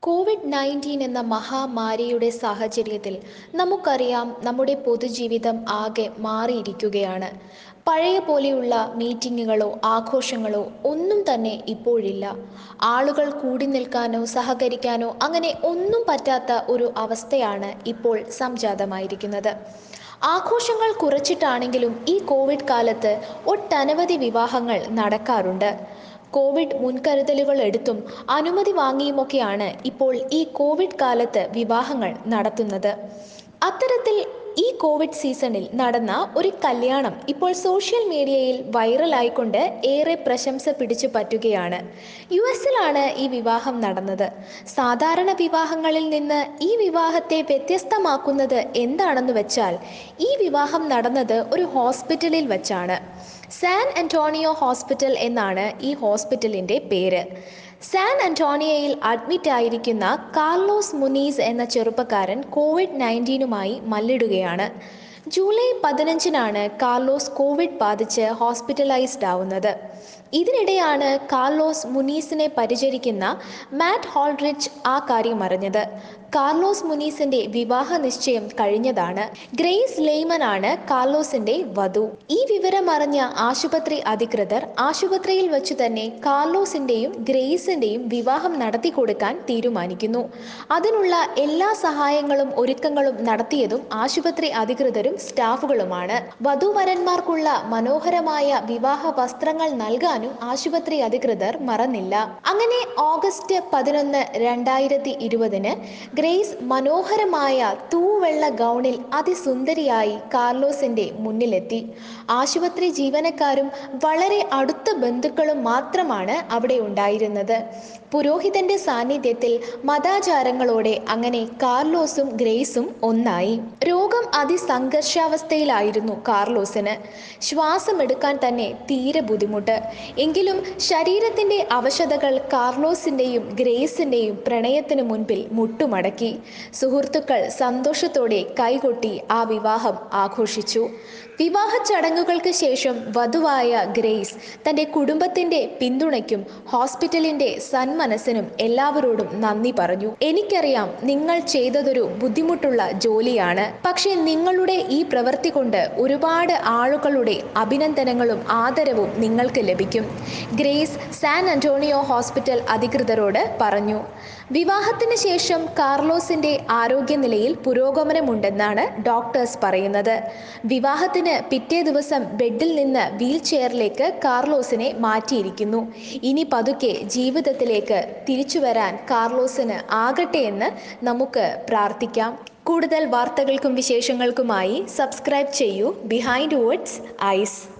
Covid nineteen എന്ന മഹാമാരിയുടെ സാഹചര്യത്തിൽ നമുക്കറിയാം നമ്മുടെ പൊതുജീവിതം ആകെ മാറിയിരിക്കുകയാണ് പഴയ പോലെയുള്ള മീറ്റിങ്ങുകളോ ആഘോഷങ്ങളോ ഒന്നും തന്നെ ഇപ്പോഴില്ല ആളുകൾ കൂടി നിൽക്കാനോ സഹകരിക്കാനോ അങ്ങനെ ഒന്നും പറ്റാത്ത ഒരു അവസ്ഥയാണ് ഇപ്പോൾ സംജാതമായിരിക്കുന്നത് ആഘോഷങ്ങൾ കുറച്ചിട്ടാണെങ്കിലും ഈ കോവിഡ് കാലത്ത് ഒട്ടനവധി വിവാഹങ്ങൾ നടക്കാറുണ്ട് കോവിഡ് മുൻകരുതലുകൾ എടുത്തും അനുമതി വാങ്ങിയുമൊക്കെയാണ് ഇപ്പോൾ ഈ കോവിഡ് കാലത്ത് വിവാഹങ്ങൾ നടത്തുന്നത് അത്തരത്തിൽ ഈ കോവിഡ് സീസണിൽ നടന്ന ഒരു കല്യാണം ഇപ്പോൾ സോഷ്യൽ മീഡിയയിൽ വൈറലായിക്കൊണ്ട് ഏറെ പ്രശംസ പിടിച്ചു പറ്റുകയാണ് യു എസിലാണ് ഈ വിവാഹം നടന്നത് സാധാരണ വിവാഹങ്ങളിൽ നിന്ന് ഈ വിവാഹത്തെ വ്യത്യസ്തമാക്കുന്നത് എന്താണെന്ന് വെച്ചാൽ ഈ വിവാഹം നടന്നത് ഒരു ഹോസ്പിറ്റലിൽ വച്ചാണ് സാൻ അന്റോണിയോ ഹോസ്പിറ്റൽ എന്നാണ് ഈ ഹോസ്പിറ്റലിൻ്റെ പേര് സാൻ അന്റോണിയയിൽ അഡ്മിറ്റ് ആയിരിക്കുന്ന കാർലോസ് മുനീസ് എന്ന ചെറുപ്പക്കാരൻ കോവിഡ് നയൻറ്റീനുമായി മല്ലിടുകയാണ് ജൂലൈ പതിനഞ്ചിനാണ് കാർലോസ് കോവിഡ് ബാധിച്ച് ഹോസ്പിറ്റലൈസ്ഡ് ആവുന്നത് ഇതിനിടെയാണ് കാർലോസ് മുനീസിനെ പരിചരിക്കുന്ന മാറ്റ് ഹോൾഡ്രിച്ച് ആ കാര്യം അറിഞ്ഞത് കാർലോസ് മുനീസിന്റെ വിവാഹ നിശ്ചയം കഴിഞ്ഞതാണ് ഗ്രേസ് ലെയ്മൻ ആണ് കാർലോസിന്റെ വധു ഈ വിവരം അറിഞ്ഞ ആശുപത്രി അധികൃതർ ആശുപത്രിയിൽ വെച്ച് തന്നെ കാർലോസിന്റെയും ഗ്രേസിന്റെയും വിവാഹം നടത്തി കൊടുക്കാൻ തീരുമാനിക്കുന്നു അതിനുള്ള എല്ലാ സഹായങ്ങളും ഒരുക്കങ്ങളും നടത്തിയതും ആശുപത്രി അധികൃതരും സ്റ്റാഫുകളുമാണ് വധുവരന്മാർക്കുള്ള മനോഹരമായ വിവാഹ വസ്ത്രങ്ങൾ നൽകാനും ആശുപത്രി അധികൃതർ മറന്നില്ല അങ്ങനെ ഓഗസ്റ്റ് പതിനൊന്ന് രണ്ടായിരത്തി ഇരുപതിന് ഗ്രേസ് മനോഹരമായ തൂവെള്ള ഗൗണിൽ അതിസുന്ദരിയായി കാർലോസിന്റെ മുന്നിലെത്തി ആശുപത്രി ജീവനക്കാരും വളരെ അടുത്ത ബന്ധുക്കളും മാത്രമാണ് അവിടെ ഉണ്ടായിരുന്നത് പുരോഹിതന്റെ സാന്നിധ്യത്തിൽ മതാചാരങ്ങളോടെ അങ്ങനെ കാർലോസും ഗ്രേസും ഒന്നായി രോഗം അതിസംഘർഷാവസ്ഥയിലായിരുന്നു കാർലോസിന് ശ്വാസമെടുക്കാൻ തന്നെ തീരെ ബുദ്ധിമുട്ട് എങ്കിലും ശരീരത്തിന്റെ അവശതകൾ കാർലോസിന്റെയും ഗ്രേസിന്റെയും പ്രണയത്തിനു മുൻപിൽ മുട്ടുമടക്കി സുഹൃത്തുക്കൾ സന്തോഷത്തോടെ കൈകൊട്ടി ആ വിവാഹം ആഘോഷിച്ചു വിവാഹ ചടങ്ങുകൾക്ക് ശേഷം വധുവായ ഗ്രേസ് തൻ്റെ കുടുംബത്തിൻ്റെ പിന്തുണയ്ക്കും ഹോസ്പിറ്റലിൻ്റെ സന്മനസ്സിനും എല്ലാവരോടും നന്ദി പറഞ്ഞു എനിക്കറിയാം നിങ്ങൾ ചെയ്തതൊരു ബുദ്ധിമുട്ടുള്ള ജോലിയാണ് പക്ഷേ നിങ്ങളുടെ ഈ പ്രവൃത്തി കൊണ്ട് ഒരുപാട് ആളുകളുടെ അഭിനന്ദനങ്ങളും ആദരവും നിങ്ങൾക്ക് ലഭിക്കും ഗ്രേസ് സാൻ അന്റോണിയോ ഹോസ്പിറ്റൽ അധികൃതരോട് പറഞ്ഞു വിവാഹത്തിന് ശേഷം കാർലോസിന്റെ ആരോഗ്യനിലയിൽ പുരോഗമനമുണ്ടെന്നാണ് ഡോക്ടേഴ്സ് പറയുന്നത് വിവാഹത്തിന് പിറ്റേ ദിവസം ബെഡിൽ നിന്ന് വീൽ ചെയറിലേക്ക് കാർലോസിനെ മാറ്റിയിരിക്കുന്നു ഇനി പതുക്കെ ജീവിതത്തിലേക്ക് തിരിച്ചു വരാൻ കാർലോസിന് ആകട്ടെ എന്ന് നമുക്ക് പ്രാർത്ഥിക്കാം കൂടുതൽ വാർത്തകൾക്കും വിശേഷങ്ങൾക്കുമായി സബ്സ്ക്രൈബ് ചെയ്യൂ ബിഹൈൻഡ് വേർഡ്സ് ഐസ്